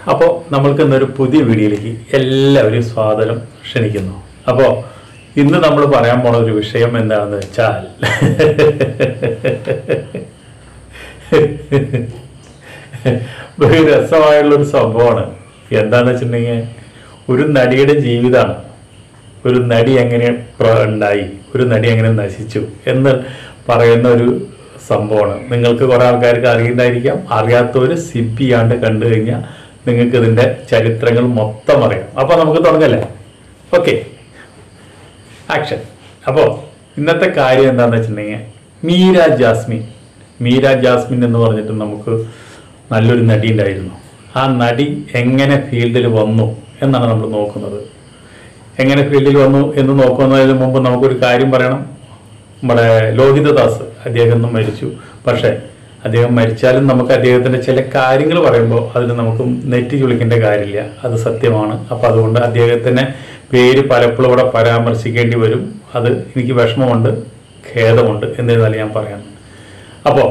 അപ്പോൾ നമ്മൾക്ക് ഇന്നൊരു പുതിയ വീഡിയോയിലേക്ക് എല്ലാവരും സ്വാഗതം ക്ഷണിക്കുന്നു അപ്പോൾ ഇന്ന് നമ്മൾ പറയാൻ പോണ ഒരു വിഷയം എന്താണെന്ന് വെച്ചാൽ ഒരു രസമായുള്ളൊരു സംഭവമാണ് എന്താണെന്ന് വെച്ചിട്ടുണ്ടെങ്കിൽ ഒരു നടിയുടെ ജീവിതമാണ് ഒരു നടി എങ്ങനെ പ്ര- ഉണ്ടായി ഒരു നടി എങ്ങനെ നശിച്ചു എന്ന് പറയുന്ന ഒരു സംഭവമാണ് നിങ്ങൾക്ക് കുറേ ആൾക്കാർക്ക് അറിയുന്നതായിരിക്കാം അറിയാത്തവർ സിപ്പ് ചെയ്യാണ്ട് കണ്ടു കഴിഞ്ഞാൽ നിങ്ങൾക്ക് ഇതിൻ്റെ ചരിത്രങ്ങൾ മൊത്തം അറിയാം അപ്പോൾ നമുക്ക് തുടങ്ങല്ലേ ഓക്കെ ആക്ഷൻ അപ്പോൾ ഇന്നത്തെ കാര്യം എന്താണെന്ന് വെച്ചിട്ടുണ്ടെങ്കിൽ മീര ജാസ്മിൻ മീര ജാസ്മിൻ എന്ന് പറഞ്ഞിട്ട് നമുക്ക് നല്ലൊരു നടി ഉണ്ടായിരുന്നു ആ നടി എങ്ങനെ ഫീൽഡിൽ വന്നു എന്നാണ് നമ്മൾ നോക്കുന്നത് എങ്ങനെ ഫീൽഡിൽ വന്നു എന്ന് നോക്കുന്നതിന് മുമ്പ് നമുക്കൊരു കാര്യം പറയണം നമ്മുടെ ലോഹിതദാസ് അദ്ദേഹം ഇന്ന് മരിച്ചു പക്ഷേ അദ്ദേഹം മരിച്ചാലും നമുക്ക് അദ്ദേഹത്തിൻ്റെ ചില കാര്യങ്ങൾ പറയുമ്പോൾ അതിൽ നമുക്ക് നെറ്റി ചുളിക്കേണ്ട കാര്യമില്ല അത് സത്യമാണ് അപ്പോൾ അതുകൊണ്ട് അദ്ദേഹത്തിൻ്റെ പേര് പലപ്പോഴും ഇവിടെ പരാമർശിക്കേണ്ടി വരും അത് എനിക്ക് വിഷമമുണ്ട് ഖേദമുണ്ട് എന്നിരുന്നാലും ഞാൻ പറയാം അപ്പോൾ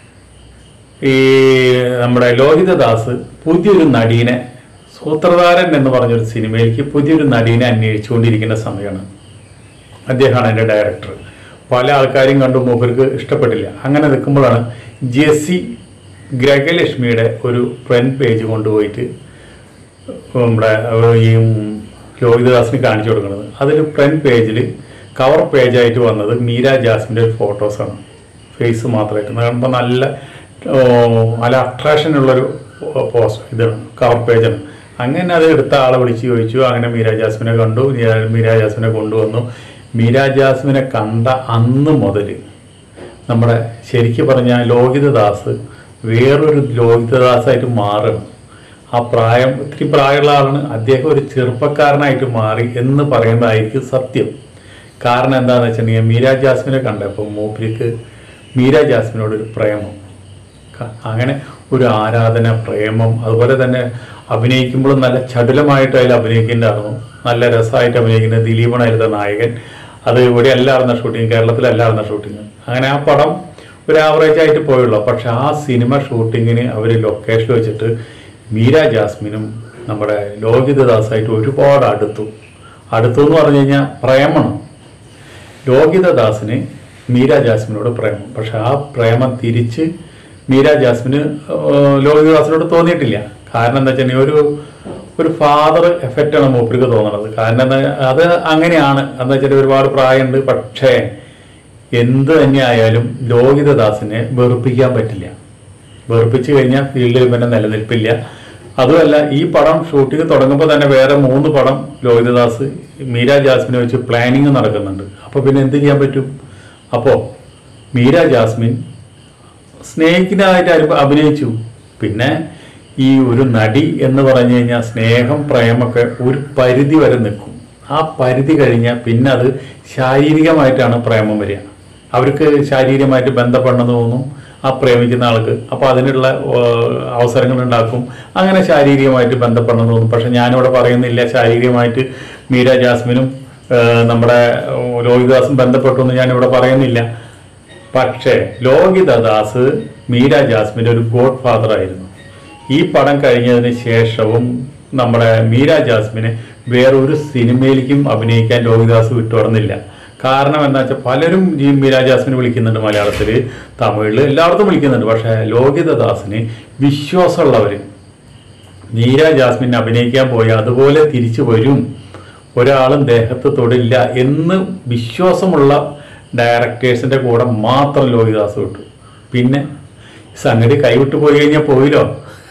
ഈ നമ്മുടെ ലോഹിതദാസ് പുതിയൊരു നടീനെ സൂത്രധാരൻ എന്ന് പറഞ്ഞൊരു സിനിമയിലേക്ക് പുതിയൊരു നടീനെ അന്വേഷിച്ചുകൊണ്ടിരിക്കുന്ന സമയമാണ് അദ്ദേഹമാണ് എൻ്റെ ഡയറക്ടർ പല ആൾക്കാരും കണ്ടു മൂപ്പർക്ക് ഇഷ്ടപ്പെട്ടില്ല അങ്ങനെ നിൽക്കുമ്പോഴാണ് ജെസ്സി ഗ്രഹലക്ഷ്മിയുടെ ഒരു ഫ്രണ്ട് പേജ് കൊണ്ടുപോയിട്ട് നമ്മുടെ ഈ ലോഹിതദാസിന് കാണിച്ചു കൊടുക്കുന്നത് അതിൽ ഫ്രണ്ട് പേജിൽ കവർ പേജായിട്ട് വന്നത് മീര ജാസ്മിൻ്റെ ഒരു ഫോട്ടോസാണ് ഫേസ് മാത്രമായിട്ട് കാണുമ്പോൾ നല്ല ഓ, നല്ല അട്രാക്ഷൻ ഉള്ളൊരു പോസ്റ്റ് ഇതാണ് കവർ പേജാണ് അങ്ങനെ അത് എടുത്ത ആളെ വിളിച്ച് ചോദിച്ചു അങ്ങനെ മീര ജാസ്മിനെ കണ്ടു മീര- മീര ജാസ്മിനെ കൊണ്ടുവന്നു മീര ജാസ്മിനെ കണ്ട അന്ന് മുതൽ നമ്മുടെ ശരിക്കും പറഞ്ഞാൽ ലോഹിതദാസ് വേറൊരു ലോഹിതദാസായിട്ട് മാറണം ആ പ്രായം ഒത്തിരി പ്രായമുള്ള ആളാണ് അദ്ദേഹം ഒരു ചെറുപ്പക്കാരനായിട്ട് മാറി എന്ന് പറയുന്നതായിരിക്കും സത്യം കാരണം എന്താണെന്ന് വെച്ചിട്ടുണ്ടെങ്കിൽ മീര ജാസ്മിനെ കണ്ടപ്പോൾ മൂപ്പരിക്ക് മീര ജാസ്മിനോട് ഒരു പ്രേമം ക- അങ്ങനെ ഒരു ആരാധന പ്രേമം അതുപോലെ തന്നെ അഭിനയിക്കുമ്പോഴും നല്ല ചടുലമായിട്ട് അതിൽ അഭിനയിക്കേണ്ടതായിരുന്നു നല്ല രസമായിട്ട് അഭിനയിക്കുന്ന ദിലീപനായിരുന്ന നായകൻ അത് ഇവിടെ അല്ലായിരുന്ന ഷൂട്ടിങ് കേരളത്തിലല്ലായിരുന്ന ഷൂട്ടിങ് അങ്ങനെ ആ പടം ഒരു ആവറേജ് ആയിട്ട് പോയുള്ളൂ പക്ഷെ ആ സിനിമ ഷൂട്ടിങ്ങിന് അവർ ലൊക്കേഷനിൽ വെച്ചിട്ട് മീര ജാസ്മിനും നമ്മുടെ ലോഹിതദാസായിട്ട് ഒരുപാട് അടുത്തു അടുത്തു എന്ന് പറഞ്ഞു കഴിഞ്ഞാൽ പ്രേമണം ലോഹിതദാസിന് മീര ജാസ്മിനോട് പ്രേമം പക്ഷെ ആ പ്രേമം തിരിച്ച് മീര ജാസ്മിന് ഏഹ്, ലോഹിതദാസിനോട് തോന്നിയിട്ടില്ല കാരണം എന്താ വെച്ചാൽ ഒരു ഒരു ഫാദർ എഫക്റ്റാണ് മൂപ്പർക്ക് തോന്നുന്നത് കാരണം എന്താ അത് അങ്ങനെയാണ് എന്താ വെച്ചാൽ ഒരുപാട് പ്രായമുണ്ട് പക്ഷേ എന്ത് തന്നെ ആയാലും ലോഹിതദാസിനെ വെറുപ്പിക്കാൻ പറ്റില്ല വെറുപ്പിച്ചു കഴിഞ്ഞാൽ ഫീൽഡിൽ പിന്നെ നിലനിൽപ്പില്ല അതുമല്ല ഈ പടം ഷൂട്ടിംഗ് തുടങ്ങുമ്പോൾ തന്നെ വേറെ മൂന്ന് പടം ലോഹിതദാസ് മീര ജാസ്മിനെ വെച്ച് പ്ലാനിങ് നടക്കുന്നുണ്ട് അപ്പോൾ പിന്നെ എന്ത് ചെയ്യാൻ പറ്റും അപ്പോൾ മീര ജാസ്മിൻ സ്നേഹിക്കുന്നതായിട്ട് അരി- അഭിനയിച്ചു പിന്നെ ഈ ഒരു നടി എന്ന് പറഞ്ഞു കഴിഞ്ഞാൽ സ്നേഹം പ്രേമൊക്കെ ഒരു പരിധി വരെ നിൽക്കും ആ പരിധി കഴിഞ്ഞാൽ പിന്നെ അത് ശാരീരികമായിട്ടാണ് പ്രേമം വരിക അവർക്ക് ശാരീരികമായിട്ട് ബന്ധപ്പെടണമെന്ന് തോന്നും ആ പ്രേമിക്കുന്ന ആൾക്ക് അപ്പോൾ അതിനുള്ള അവസരങ്ങൾ ഉണ്ടാക്കും അങ്ങനെ ശാരീരികമായിട്ട് ബന്ധപ്പെടണമെന്ന് തോന്നും പക്ഷെ ഞാനിവിടെ പറയുന്നില്ല ശാരീരികമായിട്ട് മീര ജാസ്മിനും ആ, നമ്മുടെ ഓ, ലോഹിതദാസും ബന്ധപ്പെട്ടു എന്ന് ഞാനിവിടെ പറയുന്നില്ല പക്ഷേ ലോഹിതദാസ് മീര ജാസ്മിൻ്റെ ഒരു ഗോഡ് ഫാദർ ആയിരുന്നു ഈ പടം കഴിഞ്ഞതിന് ശേഷവും നമ്മുടെ മീര ജാസ്മിനെ വേറൊരു സിനിമയിലേക്കും അഭിനയിക്കാൻ ലോഹിദാസ് വിട്ടുടർന്നില്ല കാരണം എന്താ വെച്ചാൽ പലരും ഈ മീര ജാസ്മിനെ വിളിക്കുന്നുണ്ട് മലയാളത്തിൽ തമിഴിൽ എല്ലായിടത്തും വിളിക്കുന്നുണ്ട് പക്ഷേ ലോഹിതദാസിന് വിശ്വാസമുള്ളവർ മീര ജാസ്മിൻ അഭിനയിക്കാൻ പോയി അതുപോലെ തിരിച്ചു വരും ഒരാളും ദേഹത്ത് തൊടില്ല എന്ന് വിശ്വാസമുള്ള ഡയറക്ടേഴ്സിന്റെ കൂടെ മാത്രം ലോഹിദാസ് വിട്ടു പിന്നെ സംഗതി കൈവിട്ട് പോയി കഴിഞ്ഞാൽ പോയില്ലോ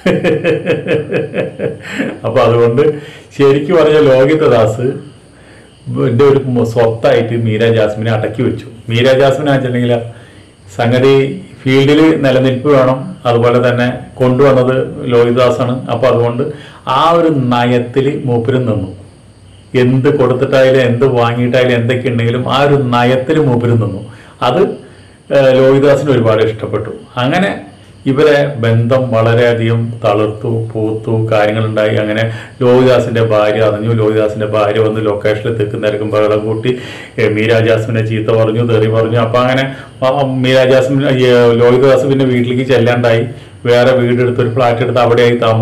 അപ്പൊ അതുകൊണ്ട് ശരിക്കും പറഞ്ഞ ലോഹിതദാസ് എൻ്റെ ഒരു മൊ- സ്വത്തായിട്ട് മീര ജാസ്മിനെ അടക്കി വെച്ചു മീര ജാസ്മിൻ ആണെന്നുണ്ടെങ്കിൽ സംഗതി ഫീൽഡിൽ നിലനിൽപ്പ് വേണം അതുപോലെ തന്നെ കൊണ്ടുവന്നത് ലോഹിദാസാണ് അപ്പോൾ അതുകൊണ്ട് ആ ഒരു നയത്തിൽ മൂപ്പരും നിന്നു എന്ത് കൊടുത്തിട്ടായാലും എന്ത് വാങ്ങിയിട്ടായാലും എന്തൊക്കെ ഉണ്ടെങ്കിലും ആ ഒരു നയത്തിൽ മൂപ്പരും നിന്നു അത് ഏഹ്, ലോഹിദാസിന് ഒരുപാട് ഇഷ്ടപ്പെട്ടു അങ്ങനെ ഇവരെ ബന്ധം വളരെയധികം തളിർത്തു പൂത്തു കാര്യങ്ങളുണ്ടായി അങ്ങനെ ലോഹിദാസിന്റെ ഭാര്യ അറിഞ്ഞു ലോഹിദാസിന്റെ ഭാര്യ വന്ന് ലൊക്കേഷനിൽ തെക്കുന്നേരക്കും ബഹളം കൂട്ടി ഏ, മീര ജാസ്മിനെ ചീത്ത പറഞ്ഞു തെറി പറഞ്ഞു അപ്പൊ അങ്ങനെ ആ, മീര ജാസ്മിൻ ഈ, ലോഹിദാസ് പിന്നെ വീട്ടിലേക്ക് ചെല്ലാണ്ടായി വേറെ വീടെടുത്ത് ഒരു ഫ്ലാറ്റ് എടുത്ത് അവിടെയായി താമസം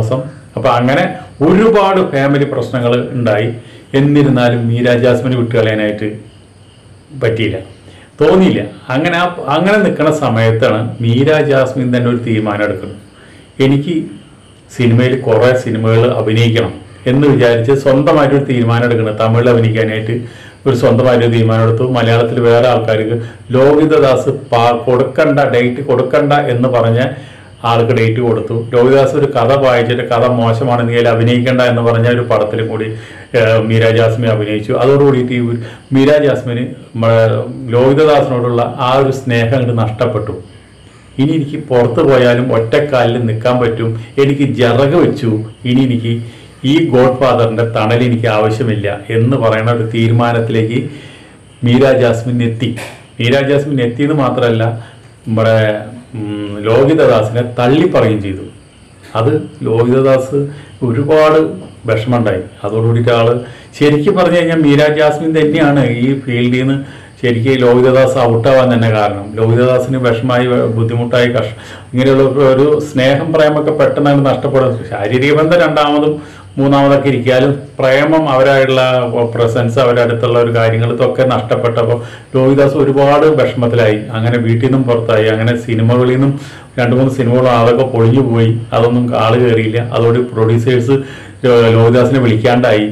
അപ്പൊ അങ്ങനെ ഒരുപാട് ഫാമിലി പ്രശ്നങ്ങൾ ഉണ്ടായി എന്നിരുന്നാലും മീര ജാസ്മിന് വിട്ടുകളയാനായിട്ട് പറ്റിയില്ല തോന്നിയില്ല അങ്ങനെ ആ അങ്ങനെ നിൽക്കുന്ന സമയത്താണ് മീര ജാസ്മിൻ തന്നെ ഒരു തീരുമാനം എടുക്കുന്നത് എനിക്ക് സിനിമയിൽ കുറേ സിനിമകൾ അഭിനയിക്കണം എന്ന് വിചാരിച്ച് സ്വന്തമായിട്ടൊരു തീരുമാനം എടുക്കണം തമിഴിൽ അഭിനയിക്കാനായിട്ട് ഒരു സ്വന്തമായിട്ടൊരു തീരുമാനം എടുത്തു മലയാളത്തിൽ വേറെ ആൾക്കാർക്ക് ലോഹിതദാസ് പാ കൊടുക്കണ്ട ഡേറ്റ് കൊടുക്കണ്ട എന്ന് പറഞ്ഞ ആൾക്ക് ഡേറ്റ് കൊടുത്തു ലോഹിദാസ് ഒരു കഥ വായിച്ചിട്ട് കഥ മോശമാണെന്ന് ഇതിൽ അഭിനയിക്കേണ്ട എന്ന് പറഞ്ഞ ഒരു പടത്തിലും കൂടി ഏഹ്, മീര ജാസ്മിൻ അഭിനയിച്ചു അതോടുകൂടിയിട്ട് ഈ മീര ജാസ്മിന് മ- ലോഹിതദാസിനോടുള്ള ആ ഒരു സ്നേഹം അങ്ങോട്ട് നഷ്ടപ്പെട്ടു ഇനി എനിക്ക് പുറത്ത് പോയാലും ഒറ്റക്കാലിൽ നിൽക്കാൻ പറ്റും എനിക്ക് ജറക് വെച്ചു ഇനി എനിക്ക് ഈ ഗോഡ് ഫാദറിന്റെ തണൽ എനിക്ക് ആവശ്യമില്ല എന്ന് പറയുന്ന ഒരു തീരുമാനത്തിലേക്ക് മീര ജാസ്മിൻ എത്തി മീര ജാസ്മിൻ എത്തിയെന്ന് മാത്രമല്ല നമ്മുടെ ഉം, ലോഹിതദാസിനെ തള്ളിപ്പറയുകയും ചെയ്തു അത് ലോഹിതദാസ് ഒരുപാട് വിഷമമുണ്ടായി അതോടുകൂടിയിട്ട് ആള് ശരിക്കും പറഞ്ഞു കഴിഞ്ഞാൽ മീര ജാസ്മിൻ തന്നെയാണ് ഈ ഫീൽഡിൽ നിന്ന് ശരിക്കും ലോഹിതദാസ് ഔട്ടാവാൻ തന്നെ കാരണം ലോഹിതദാസിന് വിഷമായി ബുദ്ധിമുട്ടായി കഷ ഇങ്ങനെയുള്ള ഒരു സ്നേഹം പ്രേമൊക്കെ പെട്ടെന്ന് അങ്ങ് നഷ്ടപ്പെടും ശാരീരിക ബന്ധം രണ്ടാമതും മൂന്നാമതൊക്കെ ഇരിക്കാലും പ്രേമം അവരായിട്ടുള്ള പ്രസൻസ് അവരുടെ അടുത്തുള്ള ഒരു കാര്യങ്ങൾ ഇതൊക്കെ നഷ്ടപ്പെട്ടപ്പോൾ ലോഹിദാസ് ഒരുപാട് വിഷമത്തിലായി അങ്ങനെ വീട്ടിൽ നിന്നും പുറത്തായി അങ്ങനെ സിനിമകളിൽ നിന്നും രണ്ട് മൂന്ന് സിനിമകൾ ആളൊക്കെ പൊളിഞ്ഞു പോയി അതൊന്നും ആള് കയറിയില്ല അതോടെ പ്രൊഡ്യൂസേഴ്സ് ലോഹിദാസിനെ വിളിക്കാണ്ടായി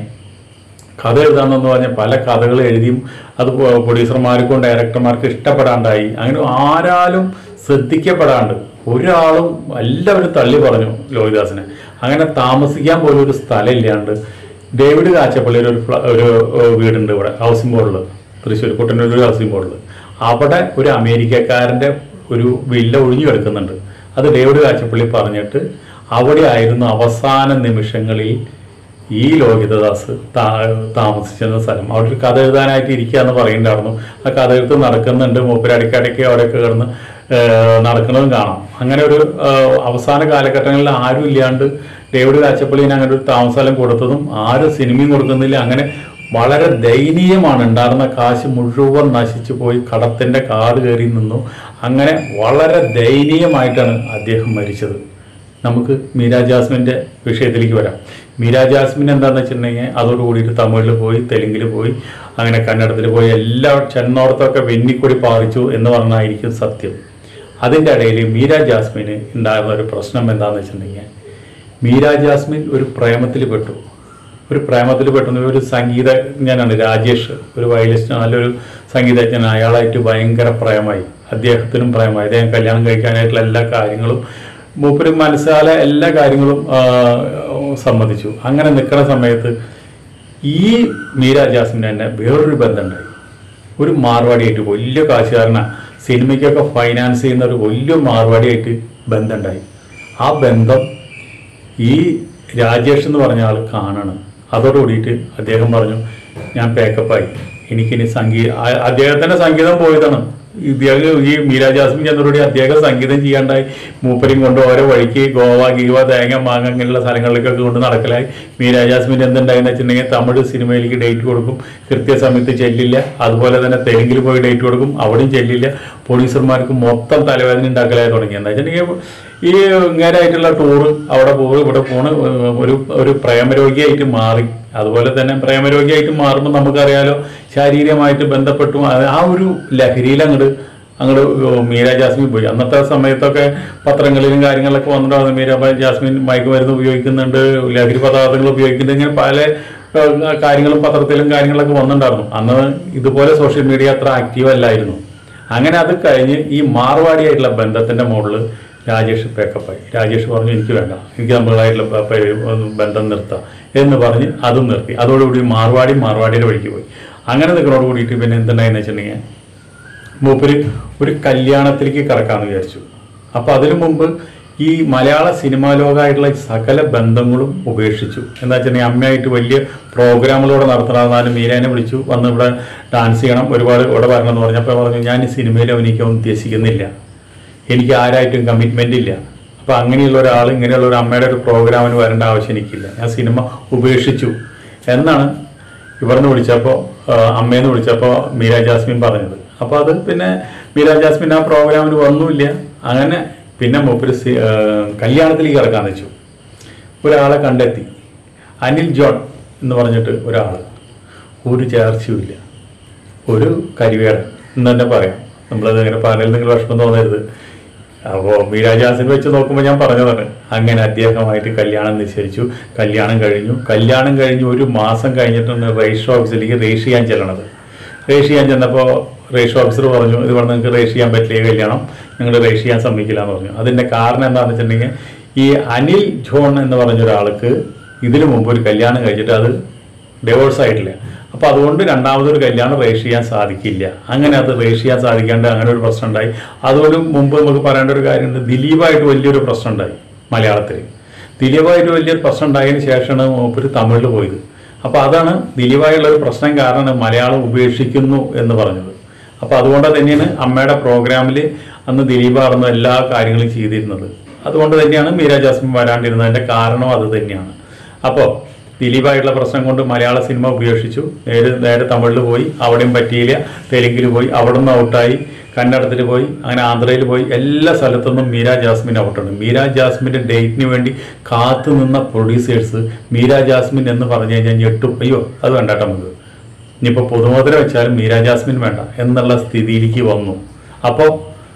കഥ എഴുതാമെന്ന് പറഞ്ഞ പല കഥകൾ എഴുതിയും അത് പ്രൊഡ്യൂസർമാർക്കും ഡയറക്ടർമാർക്കും ഇഷ്ടപ്പെടാണ്ടായി അങ്ങനെ ആരാലും ശ്രദ്ധിക്കപ്പെടാണ്ട് ഒരാളും എല്ലാവരും തള്ളി പറഞ്ഞു ലോഹിദാസിനെ അങ്ങനെ താമസിക്കാൻ പോലും ഒരു സ്ഥലം ഇല്ലാണ്ട് ഡേവിഡ് കാച്ചപ്പള്ളിയിൽ ഒരു ഫ്ല- ഒരു ഏഹ്, വീടുണ്ട് ഇവിടെ ഹൗസിംഗ് ബോർഡിൽ തൃശ്ശൂർ കുട്ടനൂർ ഹൗസിംഗ് ബോർഡിൽ അവിടെ ഒരു അമേരിക്കക്കാരൻ്റെ ഒരു വില്ല ഒഴിഞ്ഞു കിടക്കുന്നുണ്ട് അത് ഡേവിഡ് കാച്ചപ്പള്ളി പറഞ്ഞിട്ട് അവിടെ ആയിരുന്നു അവസാന നിമിഷങ്ങളിൽ ഈ ലോഹിതദാസ് താ- താമസിച്ചിരുന്ന സ്ഥലം അവിടെ ഒരു കഥ എഴുതാനായിട്ട് ഇരിക്കുക എന്ന് പറയുന്നുണ്ടായിരുന്നു ആ കഥ എഴുത്ത് നടക്കുന്നുണ്ട് മൂപ്പര് അടിക്കടിക്ക് അവിടെയൊക്കെ കിടന്ന് ഏഹ്, നടക്കുന്നതും കാണാം അങ്ങനെ ഒരു ഏഹ്, അവസാന കാലഘട്ടങ്ങളിൽ ആരും ഇല്ലാണ്ട് ഡേവിഡ് കാച്ചപ്പള്ളിന് അങ്ങനെ ഒരു താമസസ്ഥലം കൊടുത്തതും ആരും സിനിമയും കൊടുക്കുന്നില്ല അങ്ങനെ വളരെ ദയനീയമാണ് ഉണ്ടായിരുന്ന കാശ് മുഴുവൻ നശിച്ചു പോയി കടത്തിന്റെ കാട് കയറി നിന്നു അങ്ങനെ വളരെ ദയനീയമായിട്ടാണ് അദ്ദേഹം മരിച്ചത് നമുക്ക് മീര ജാസ്മിന്റെ വിഷയത്തിലേക്ക് വരാം മീര ജാസ്മിൻ എന്താണെന്ന് വെച്ചിട്ടുണ്ടെങ്കിൽ അതോട് കൂടിയിട്ട് തമിഴിൽ പോയി തെലുങ്കിൽ പോയി അങ്ങനെ കന്നഡത്തിൽ പോയി എല്ലാ ചെന്നോടത്തൊക്കെ വെന്നിക്കൊടി പാറിച്ചു എന്ന് പറഞ്ഞായിരിക്കും സത്യം അതിൻ്റെ ഇടയിൽ മീര ജാസ്മിന് ഉണ്ടായിരുന്ന ഒരു പ്രശ്നം എന്താണെന്ന് വെച്ചിട്ടുണ്ടെങ്കിൽ മീര ജാസ്മിൻ ഒരു പ്രേമത്തിൽ പെട്ടു ഒരു പ്രേമത്തിൽ പെട്ടെന്ന് ഒരു സംഗീതജ്ഞനാണ് രാജേഷ് ഒരു വയലിസ്റ്റ് നല്ലൊരു സംഗീതജ്ഞൻ അയാളായിട്ട് ഭയങ്കര പ്രേമായി അദ്ദേഹത്തിനും പ്രേമായി അദ്ദേഹം കല്യാണം കഴിക്കാനായിട്ടുള്ള എല്ലാ കാര്യങ്ങളും മൂപ്പര് മനസ്സാലെ എല്ലാ കാര്യങ്ങളും ആ, സമ്മതിച്ചു അങ്ങനെ നിൽക്കുന്ന സമയത്ത് ഈ മീര ജാസ്മിൻ തന്നെ വേറൊരു ബന്ധമുണ്ടായി ഒരു മാർവാടിയായിട്ട് വലിയ കാശുകാരനാണ് സിനിമയ്ക്കൊക്കെ ഫൈനാൻസ് ചെയ്യുന്ന ഒരു വലിയ മാർവാടിയായിട്ട് ബന്ധമുണ്ടായി ആ ബന്ധം ഈ രാജേഷ് എന്ന് പറഞ്ഞ ആൾ കാണണം അതോടുകൂടിയിട്ട് അദ്ദേഹം പറഞ്ഞു ഞാൻ പാക്കപ്പായി എനിക്കിനി സംഗീത ആ- അദ്ദേഹത്തിന്റെ സംഗീതം പോയതാണ് ഇദ്ദേഹം ഈ മീര ജാസ്മിൻ ചെന്നതോടുകൂടി അദ്ദേഹം സംഗീതം ചെയ്യാണ്ടായി മൂപ്പരും കൊണ്ട് ഓരോ വഴിക്ക് ഗോവ ഗീവ തേങ്ങ മാങ്ങ അങ്ങനെയുള്ള സ്ഥലങ്ങളിലേക്കൊക്കെ കൊണ്ട് നടക്കലായി മീര ജാസ്മിൻ എന്തുണ്ടായെന്ന് വെച്ചിട്ടുണ്ടെങ്കിൽ തമിഴ് സിനിമയിലേക്ക് ഡേറ്റ് കൊടുക്കും കൃത്യസമയത്ത് ചെല്ലില്ല അതുപോലെ തന്നെ തെലുങ്കിൽ പോയി ഡേറ്റ് കൊടുക്കും അവിടെയും ചെല്ലില്ല പ്രൊഡ്യൂസർമാർക്ക് മൊത്തം തലവേദന ഉണ്ടാക്കലായി തുടങ്ങി എന്താ വെച്ചിട്ടുണ്ടെങ്കിൽ ഈ ഇങ്ങനെയായിട്ടുള്ള ടൂറ് അവിടെ പോറ് ഇവിടെ പോണ് ഒരു ഒരു പ്രേമരോഗിയായിട്ട് മാറി അതുപോലെ തന്നെ പ്രേമരോഗിയായിട്ട് മാറുമ്പോൾ നമുക്കറിയാലോ ശാരീരികമായിട്ട് ബന്ധപ്പെട്ടും അത് ആ ഒരു ലഹരിയിൽ അങ്ങോട്ട് അങ്ങോട്ട് മീര ജാസ്മിൻ പോയി അന്നത്തെ സമയത്തൊക്കെ പത്രങ്ങളിലും കാര്യങ്ങളിലൊക്കെ വന്നിട്ടുണ്ടായിരുന്നു മീര ജാസ്മിൻ മയക്കുമരുന്ന് ഉപയോഗിക്കുന്നുണ്ട് ലഹരി പദാർത്ഥങ്ങൾ ഉപയോഗിക്കുന്നുണ്ട് ഇങ്ങനെ പല ഏഹ്, കാര്യങ്ങളും പത്രത്തിലും കാര്യങ്ങളൊക്കെ വന്നിട്ടുണ്ടായിരുന്നു അന്ന് ഇതുപോലെ സോഷ്യൽ മീഡിയ അത്ര ആക്റ്റീവ് അല്ലായിരുന്നു അങ്ങനെ അത് കഴിഞ്ഞ് ഈ മാർവാടിയായിട്ടുള്ള ബന്ധത്തിന്റെ മുകളിൽ രാജേഷ് പേക്കപ്പായി രാജേഷ് പറഞ്ഞു എനിക്ക് വേണ്ട എനിക്ക് നമ്മളായിട്ടുള്ള ബ- പ- ബന്ധം നിർത്താം എന്ന് പറഞ്ഞ് അതും നിർത്തി അതോടുകൂടി മാർവാടി മാർവാടിയുടെ വഴിക്ക് പോയി അങ്ങനെ നിൽക്കുന്നതോട് കൂടിയിട്ട് പിന്നെ എന്തുണ്ടായെന്ന് വെച്ചിട്ടുണ്ടെങ്കിൽ മൂപ്പര് ഒരു കല്യാണത്തിലേക്ക് കടക്കാമെന്ന് വിചാരിച്ചു അപ്പൊ അതിനു മുമ്പ് ഈ മലയാള സിനിമാ ലോകമായിട്ടുള്ള സകല ബന്ധങ്ങളും ഉപേക്ഷിച്ചു എന്താ വെച്ചിട്ടുണ്ടെങ്കിൽ അമ്മയായിട്ട് വലിയ പ്രോഗ്രാമുകളോടെ നടത്തണമെന്നാലും മീരാനെ വിളിച്ചു വന്ന് ഇവിടെ ഡാൻസ് ചെയ്യണം ഒരുപാട് ഇവിടെ വരണം എന്ന് പറഞ്ഞപ്പോൾ പറഞ്ഞു ഞാൻ ഈ സിനിമയിൽ അഭിനയിക്കാൻ ഉദ്ദേശിക്കുന്നില്ല എനിക്ക് ആരായിട്ടും കമ്മിറ്റ്മെന്റ് ഇല്ല അപ്പൊ അങ്ങനെയുള്ള ഒരാൾ ഇങ്ങനെയുള്ള ഒരു അമ്മയുടെ ഒരു പ്രോഗ്രാമിന് വരേണ്ട ആവശ്യം എനിക്കില്ല ഞാൻ സിനിമ ഉപേക്ഷിച്ചു എന്നാണ് ഇവിടുന്ന് വിളിച്ചപ്പോൾ അമ്മയെന്ന് വിളിച്ചപ്പോൾ മീര ജാസ്മിൻ പറഞ്ഞത് അപ്പോൾ അത് പിന്നെ മീര ജാസ്മിൻ ആ പ്രോഗ്രാമിന് വന്നുമില്ല അങ്ങനെ പിന്നെ മൂപ്പര് സി- ആ, കല്യാണത്തിലേക്ക് ഇറക്കാൻ വെച്ചു ഒരാളെ കണ്ടെത്തി അനിൽ ജോൺ എന്ന് പറഞ്ഞിട്ട് ഒരാൾ ഒരു ചേർച്ചയുമില്ല ഒരു കരിവേടൻ എന്ന് തന്നെ പറയാം നമ്മളത് ഇങ്ങനെ പറഞ്ഞാൽ നിങ്ങൾ വിഷമം തോന്നരുത് അപ്പോൾ മീരാജാസിൽ വെച്ച് നോക്കുമ്പോൾ ഞാൻ പറഞ്ഞതാണ് അങ്ങനെ അദ്ദേഹമായിട്ട് കല്യാണം നിശ്ചയിച്ചു കല്യാണം കഴിഞ്ഞു കല്യാണം കഴിഞ്ഞ് ഒരു മാസം കഴിഞ്ഞിട്ടാണ് രജിസ്റ്റർ ഓഫീസിലേക്ക് രജിസ്റ്റർ ചെയ്യാൻ ചെല്ലണത് രജിസ്റ്റർ ചെയ്യാൻ ചെന്നപ്പോൾ രജിസ്റ്റർ ഓഫീസർ പറഞ്ഞു ഇത് പറഞ്ഞ് നിങ്ങൾക്ക് രജിസ്റ്റർ ചെയ്യാൻ പറ്റില്ല ഈ കല്യാണം നിങ്ങൾ രജിസ്റ്റർ ചെയ്യാൻ സമ്മതിക്കില്ല എന്ന് പറഞ്ഞു അതിൻ്റെ കാരണം എന്താണെന്ന് വെച്ചിട്ടുണ്ടെങ്കിൽ ഈ അനിൽ ജോൺ എന്ന് പറഞ്ഞ ഒരാൾക്ക് ഇതിനു മുമ്പ് ഒരു കല്യാണം കഴിച്ചിട്ട് അത് ഡിവോഴ്സ് ആയിട്ടില്ല അപ്പൊ അതുകൊണ്ട് രണ്ടാമതൊരു കല്യാണം രജിസ്റ്റർ ചെയ്യാൻ സാധിക്കില്ല അങ്ങനെ അത് രജിസ്റ്റർ ചെയ്യാൻ സാധിക്കാണ്ട് അങ്ങനെ ഒരു പ്രശ്നം ഉണ്ടായി അതുകൊണ്ട് മുമ്പ് നമുക്ക് പറയേണ്ട ഒരു കാര്യമുണ്ട് ദിലീപായിട്ട് വലിയൊരു പ്രശ്നം ഉണ്ടായി മലയാളത്തിൽ ദിലീപായിട്ട് വലിയൊരു പ്രശ്നം ഉണ്ടായതിനു ശേഷമാണ് മൂപ്പര് തമിഴിൽ പോയത് അപ്പൊ അതാണ് ദിലീപായുള്ള ഒരു പ്രശ്നം കാരണം മലയാളം ഉപേക്ഷിക്കുന്നു എന്ന് പറഞ്ഞത് അപ്പൊ അതുകൊണ്ട് തന്നെയാണ് അമ്മയുടെ പ്രോഗ്രാമിൽ അന്ന് ദിലീപായിരുന്നു എല്ലാ കാര്യങ്ങളും ചെയ്തിരുന്നത് അതുകൊണ്ട് തന്നെയാണ് മീര ജാസ്മിൻ വരാണ്ടിരുന്നതിന്റെ കാരണം അത് തന്നെയാണ് അപ്പോൾ ദിലീപായിട്ടുള്ള പ്രശ്നം കൊണ്ട് മലയാള സിനിമ ഉപേക്ഷിച്ചു നേരെ നേരെ തമിഴിൽ പോയി അവിടെയും പറ്റിയില്ല തെലുങ്കിൽ പോയി അവിടെ നിന്ന് ഔട്ടായി കന്നഡത്തിൽ പോയി അങ്ങനെ ആന്ധ്രയിൽ പോയി എല്ലാ സ്ഥലത്തുനിന്നും മീര ജാസ്മിൻ ഔട്ടാണ് മീര ജാസ്മിന്റെ ഡേറ്റിന് വേണ്ടി കാത്തു നിന്ന പ്രൊഡ്യൂസേഴ്സ് മീര ജാസ്മിൻ എന്ന് പറഞ്ഞു കഴിഞ്ഞാൽ ഞെട്ടും അയ്യോ അത് വേണ്ട കേട്ടോ നമുക്ക് ഇനിയിപ്പോൾ പുതുമുദ്ര വെച്ചാലും മീര ജാസ്മിൻ വേണ്ട എന്നുള്ള സ്ഥിതിയിലേക്ക് വന്നു അപ്പോൾ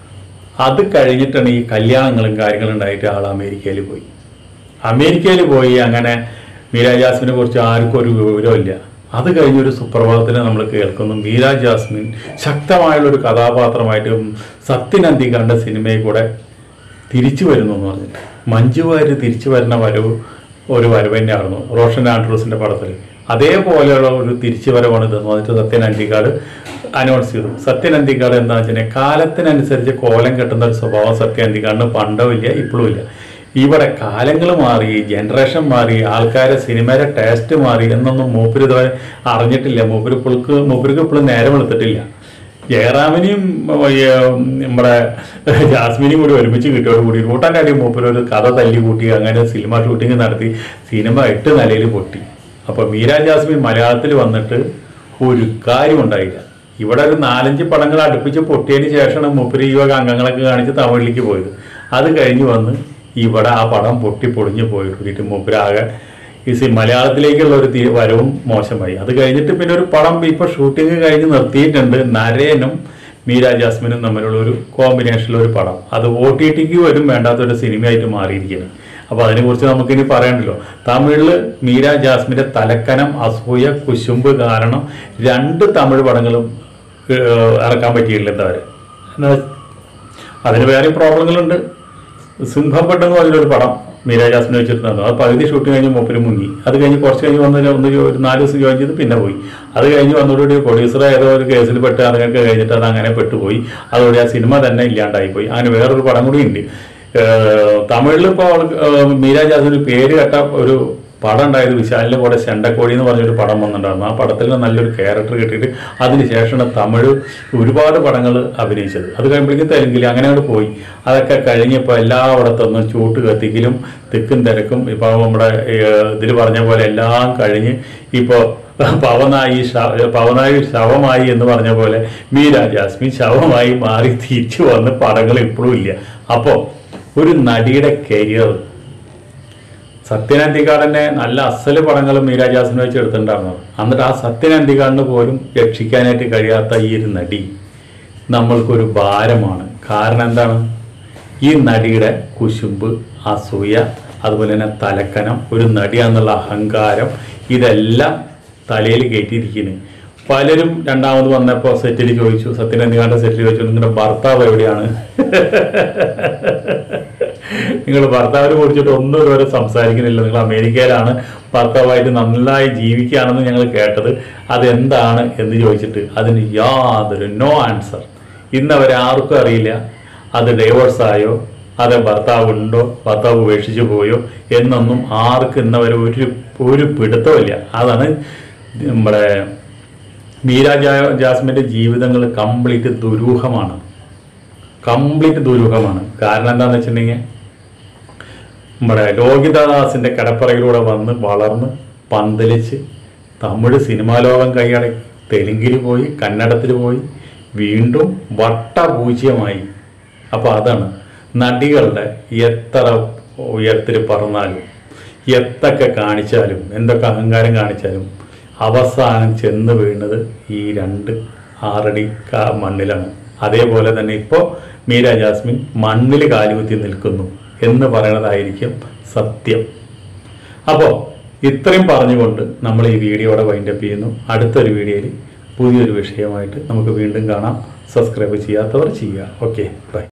അത് കഴിഞ്ഞിട്ടാണ് ഈ കല്യാണങ്ങളും കാര്യങ്ങളും ഉണ്ടായിട്ട് ആൾ അമേരിക്കയിൽ പോയി അമേരിക്കയിൽ പോയി അങ്ങനെ മീര ജാസ്മിനെ കുറിച്ച് ആർക്കും ഒരു വിവരമില്ല അത് കഴിഞ്ഞൊരു സുപ്രഭാതത്തിൽ നമ്മൾ കേൾക്കുന്നു മീര ജാസ്മിൻ ശക്തമായുള്ള ഒരു കഥാപാത്രമായിട്ട് സത്യൻ അന്തികാണ്ട സിനിമയിൽ കൂടെ തിരിച്ചു വരുന്നു എന്ന് പറഞ്ഞിട്ട് മഞ്ജു വാര്യർ തിരിച്ചു വരുന്ന വരവ് ഒരു വരവ് തന്നെയായിരുന്നു റോഷൻ ആൻഡ്രൂസിന്റെ പടത്തിൽ അതേപോലെയുള്ള ഒരു തിരിച്ചു വരവാണ് ഇതെന്ന് പറഞ്ഞിട്ട് സത്യൻ അന്തിക്കാട് അനൗൺസ് ചെയ്തു സത്യൻ അന്തിക്കാട് എന്താണെന്ന് വെച്ചാൽ കാലത്തിനനുസരിച്ച് കോലം കെട്ടുന്ന ഒരു സ്വഭാവം സത്യൻ അന്തിക്കാടിന് പണ്ടും ഇല്ല ഇപ്പോഴും ഇല്ല ഇവിടെ കാലങ്ങൾ മാറി ജനറേഷൻ മാറി ആൾക്കാരെ സിനിമയുടെ ടേസ്റ്റ് മാറി എന്നൊന്നും മൂപ്പര് ഇതുവരെ അറിഞ്ഞിട്ടില്ല മൂപ്പര് പുൾക്ക് മൂപ്പർക്ക് ഇപ്പോഴും നേരം വെളുത്തിട്ടില്ല ജയറാമിനെയും ഏർ, നമ്മുടെ ജാസ്മിനെയും കൂടി ഒരുമിച്ച് കിട്ടിയോട് കൂടി കൂട്ടാൻ്റെ അടി മൂപ്പര് ഒരു കഥ തല്ലി കൂട്ടി അങ്ങനെ സിനിമ ഷൂട്ടിംഗ് നടത്തി സിനിമ എട്ട് നിലയിൽ പൊട്ടി അപ്പൊ മീര ജാസ്മിൻ മലയാളത്തിൽ വന്നിട്ട് ഒരു കാര്യം ഉണ്ടായില്ല ഇവിടെ ഒരു നാലഞ്ച് പടങ്ങൾ അടുപ്പിച്ച് പൊട്ടിയതിന് ശേഷമാണ് മൂപ്പര് ഈ വക അംഗങ്ങളൊക്കെ കാണിച്ച് തമിഴിലേക്ക് പോയത് അത് കഴിഞ്ഞ് വന്ന് ഇവിടെ ആ പടം പൊട്ടി പൊളിഞ്ഞു പോയി കൂടിയിട്ട് മൂപ്പരാകെ ഈ സി മലയാളത്തിലേക്കുള്ള ഒരു തീ- വരവും മോശമായി അത് കഴിഞ്ഞിട്ട് പിന്നെ ഒരു പടം ഇപ്പൊ ഷൂട്ടിംഗ് കഴിഞ്ഞ് നിർത്തിയിട്ടുണ്ട് നരേനും മീര ജാസ്മിനും തമ്മിലുള്ള ഒരു കോമ്പിനേഷനിലുള്ള ഒരു പടം അത് ഒ ടി ടിക്ക് വരും വേണ്ടാത്ത ഒരു സിനിമയായിട്ട് മാറിയിരിക്കുന്നു അപ്പൊ അതിനെക്കുറിച്ച് നമുക്കിനി പറയണ്ടല്ലോ തമിഴില് മീര ജാസ്മിന്റെ തലക്കനം അസൂയ കുശുമ്പ് കാരണം രണ്ട് തമിഴ് പടങ്ങളും ഏഹ്, ഇറക്കാൻ പറ്റിയില്ല എന്താ പറയുക എന്നാ അതിന് വേറെ പ്രോബ്ലങ്ങളുണ്ട് സിംഹപ്പെട്ട എന്ന് പറഞ്ഞൊരു പടം മീര ജാസ്മിനെ വെച്ചിട്ടുണ്ടായിരുന്നു അത് പകുതി ഷൂട്ട് കഴിഞ്ഞ് മൂപ്പര് മുങ്ങി അത് കഴിഞ്ഞ് കുറച്ച് കഴിഞ്ഞ് വന്ന് ഒന്ന് ജോ- ഒരു നാല് ദിവസം ജോയിൻ ചെയ്ത് പിന്നെ പോയി അത് കഴിഞ്ഞ് വന്നതോടുകൂടി പ്രൊഡ്യൂസർ ഏതോ ഒരു കേസിൽ പെട്ട് അതൊക്കെ കഴിഞ്ഞിട്ട് അത് അങ്ങനെ പെട്ടുപോയി അതോടെ ആ സിനിമ തന്നെ ഇല്ലാണ്ടായി പോയി അങ്ങനെ വേറൊരു പടം കൂടി ഉണ്ട് തമിഴിൽ ഇപ്പോൾ മീര ജാസ്മിന് പേര് കേട്ട ഒരു പടം ഉണ്ടായത് വിശാലിന്റെ കൂടെ ചെണ്ടക്കോടി എന്ന് പറഞ്ഞൊരു പടം വന്നിട്ടുണ്ടായിരുന്നു ആ പടത്തിൽ നല്ലൊരു ക്യാരക്ടർ കിട്ടിയിട്ട് അതിനുശേഷമാണ് തമിഴ് ഒരുപാട് പടങ്ങൾ അഭിനയിച്ചത് അത് കഴിയുമ്പോഴേക്കും തെലുങ്കിൽ അങ്ങനെ അങ്ങോട്ട് പോയി അതൊക്കെ കഴിഞ്ഞപ്പോൾ എല്ലായിടത്തുനിന്നും ചൂട്ട് കത്തിക്കലും തിക്കും തിരക്കും ഇപ്പോൾ നമ്മുടെ ഇതിൽ പറഞ്ഞ പോലെ എല്ലാം കഴിഞ്ഞ് ഇപ്പോൾ പവനായി ശ- പവനായി ശവമായി എന്ന് പറഞ്ഞ പോലെ മീര ജാസ്മിൻ ശവമായി മാറി തിരിച്ചു വന്ന് പടങ്ങൾ ഇപ്പോഴും ഇല്ല അപ്പോൾ ഒരു നടിയുടെ കരിയർ സത്യനന്തിക്കാടനെ നല്ല അസല് പടങ്ങൾ മീര ജാസ്മിനെ വെച്ച് എടുത്തിട്ടുണ്ടായിരുന്നു എന്നിട്ട് ആ സത്യനന്തിക്കാടിന് പോലും രക്ഷിക്കാനായിട്ട് കഴിയാത്ത ഈ ഒരു നടി നമ്മൾക്കൊരു ഭാരമാണ് കാരണം എന്താണ് ഈ നടിയുടെ കുശുമ്പ് അസൂയ അതുപോലെ തന്നെ തലക്കനം ഒരു നടിയാന്നുള്ള അഹങ്കാരം ഇതെല്ലാം തലയിൽ കയറ്റിയിരിക്കുന്നു പലരും രണ്ടാമത് വന്നപ്പോൾ സെറ്റിൽ ചോദിച്ചു സത്യനന്ദികാന്റെ സെറ്റിൽ ചോദിച്ചു നിങ്ങളുടെ ഭർത്താവ് എവിടെയാണ് നിങ്ങൾ ഭർത്താവിനെ കുറിച്ചിട്ട് ഒന്നും ഇതുവരെ സംസാരിക്കുന്നില്ല നിങ്ങൾ അമേരിക്കയിലാണ് ഭർത്താവായിട്ട് നന്നായി ജീവിക്കുകയാണെന്ന് ഞങ്ങൾ കേട്ടത് അതെന്താണ് എന്ന് ചോദിച്ചിട്ട് അതിന് യാതൊരു നോ ആൻസർ ഇന്ന് അവരെ ആർക്കും അറിയില്ല അത് ഡൈവേഴ്സ് ആയോ അത് ഭർത്താവ് ഉണ്ടോ ഭർത്താവ് ഉപേക്ഷിച്ചു പോയോ എന്നൊന്നും ആർക്കും ഇന്നവരെ ഒരു ഒരു പിടുത്തമില്ല അതാണ് നമ്മുടെ മീര ജാ- ജാസ്മിന്റെ ജീവിതങ്ങൾ കംപ്ലീറ്റ് ദുരൂഹമാണ് കംപ്ലീറ്റ് ദുരൂഹമാണ് കാരണം എന്താണെന്ന് വെച്ചിട്ടുണ്ടെങ്കിൽ നമ്മുടെ ലോകിതദാസിന്റെ കടപ്പറയിലൂടെ വന്ന് വളർന്ന് പന്തലിച്ച് തമിഴ് സിനിമാ ലോകം കൈയടക്കി തെലുങ്കിൽ പോയി കന്നഡത്തിൽ പോയി വീണ്ടും വട്ടപൂജ്യമായി അപ്പോൾ അതാണ് നടികളുടെ എത്ര ഉയരത്തിൽ പറഞ്ഞാലും എത്തൊക്കെ കാണിച്ചാലും എന്തൊക്കെ അഹങ്കാരം കാണിച്ചാലും അവസാനം ചെന്ന് വീഴുന്നത് ഈ രണ്ട് ആറടി കാ മണ്ണിലാണ് അതേപോലെ തന്നെ ഇപ്പോൾ മീര ജാസ്മിൻ മണ്ണിൽ കാലുകുത്തി നിൽക്കുന്നു എന്ന് പറയുന്നതായിരിക്കും സത്യം അപ്പോൾ ഇത്രയും പറഞ്ഞുകൊണ്ട് നമ്മൾ ഈ വീഡിയോയുടെ വൈൻഡപ്പ് ചെയ്യുന്നു അടുത്തൊരു വീഡിയോയിൽ പുതിയൊരു വിഷയമായിട്ട് നമുക്ക് വീണ്ടും കാണാം സബ്സ്ക്രൈബ് ചെയ്യാത്തവർ ചെയ്യുക ഓക്കെ ബൈ